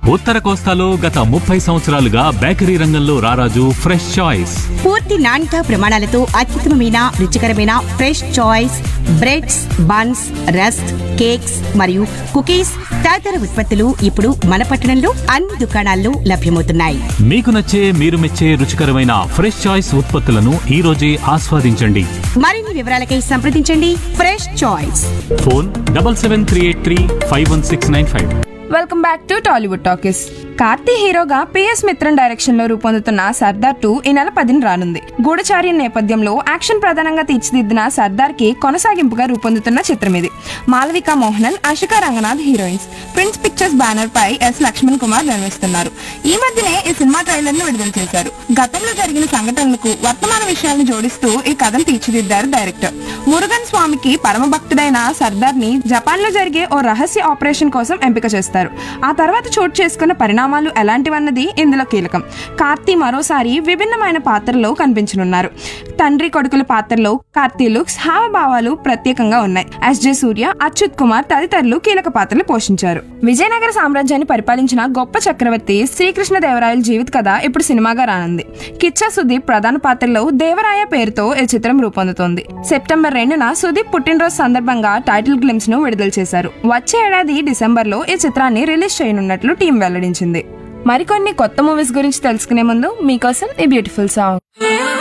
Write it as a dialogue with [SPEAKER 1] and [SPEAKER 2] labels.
[SPEAKER 1] ఉత్తర కోస్తాలో గత ముప్పై సంవత్సరాలుగా బేకరీ రంగంలో రారాజు ఫ్రెష్ చాయిస్
[SPEAKER 2] పూర్తి నాణ్యత ప్రమాణాలతో అత్యుత్తమమైన రుచికరమైన fresh choice breads buns rusk cakes మరియు కుకీస్ తదితర ఉత్పత్తులు ఇప్పుడు మన పట్టణంలో అన్ని దుకాణాల్లో లభ్యమవుతున్నాయి
[SPEAKER 1] మీకు నచ్చే మీరు మెచ్చే రుచికరమైన ఫ్రెష్ చాయిస్ ఉత్పత్తులను ఈ రోజే ఆస్వాదించండి
[SPEAKER 2] మరిన్ని వివరాలకై సంప్రదించండి fresh choice
[SPEAKER 1] phone double seven three eight three five one six nine five
[SPEAKER 3] welcome back to Tollywood talkies Karthi హీరోగా పిఎస్ మిత్రన్ డైరెక్షన్ లో రూపొందుతున్న సర్దార్ టూ ఈ నెల పదిన రానుంది గూఢచార్య నేపథ్యంలో యాక్షన్ ప్రధానంగా తీర్చిదిద్దిన సర్దార్ కి కొనసాగింపుగా రూపొందుతున్న చిత్రం ఇది Malavika Mohanan Ashika Ranganath heroines prince pictures banner పై ఎస్ లక్ష్మణ్ కుమార్ నిర్మిస్తున్నారు ఈ మధ్యనే ఈ సినిమా ట్రైలర్ ను విడుదల చేశారు గతంలో జరిగిన సంఘటనలకు వర్తమాన విషయాలను జోడిస్తూ ఈ కథను తీర్చిదిద్దారు డైరెక్టర్ మురుగన్ స్వామికి పరమ భక్తుడైన సర్దార్ ని జపాన్ లో జరిగే ఓ రహస్య ఆపరేషన్ కోసం ఎంపిక చేస్తారు ఆ తర్వాత చోటు చేసుకున్న పరిణామాలు ఎలాంటివన్నది ఇందులో కీలకం కార్తీ మరోసారి విభిన్నమైన పాత్రలో కనిపించనున్నారు తండ్రి కొడుకుల పాత్రలో కార్తీ లుక్స్ హావభావాలు ప్రత్యేకంగా ఉన్నాయి ఎస్జే సూర్య అచ్యుత్ కుమార్ తదితరులు కీలక పాత్రలు పోషించారు విజయనగర సామ్రాజ్యాన్ని పరిపాలించిన గొప్ప చక్రవర్తి శ్రీకృష్ణ దేవరాయల జీవిత కథ ఇప్పుడు సినిమాగా రానుంది కిచ్చా సుదీప్ ప్రధాన పాత్రలో దేవరాయ పేరుతో ఈ చిత్రం రూపొందుతోంది సెప్టెంబర్ రెండున సుదీప్ పుట్టినరోజు సందర్భంగా టైటిల్ గ్లిమ్స్ ను విడుదల చేశారు వచ్చే ఏడాది డిసెంబర్ లో ఈ చిత్రాన్ని రిలీజ్ చేయనున్నట్లు టీం వెల్లడించింది మరికొన్ని కొత్త మూవీస్ గురించి తెలుసుకునే ముందు మీకోసం ఈ బ్యూటిఫుల్ సాంగ్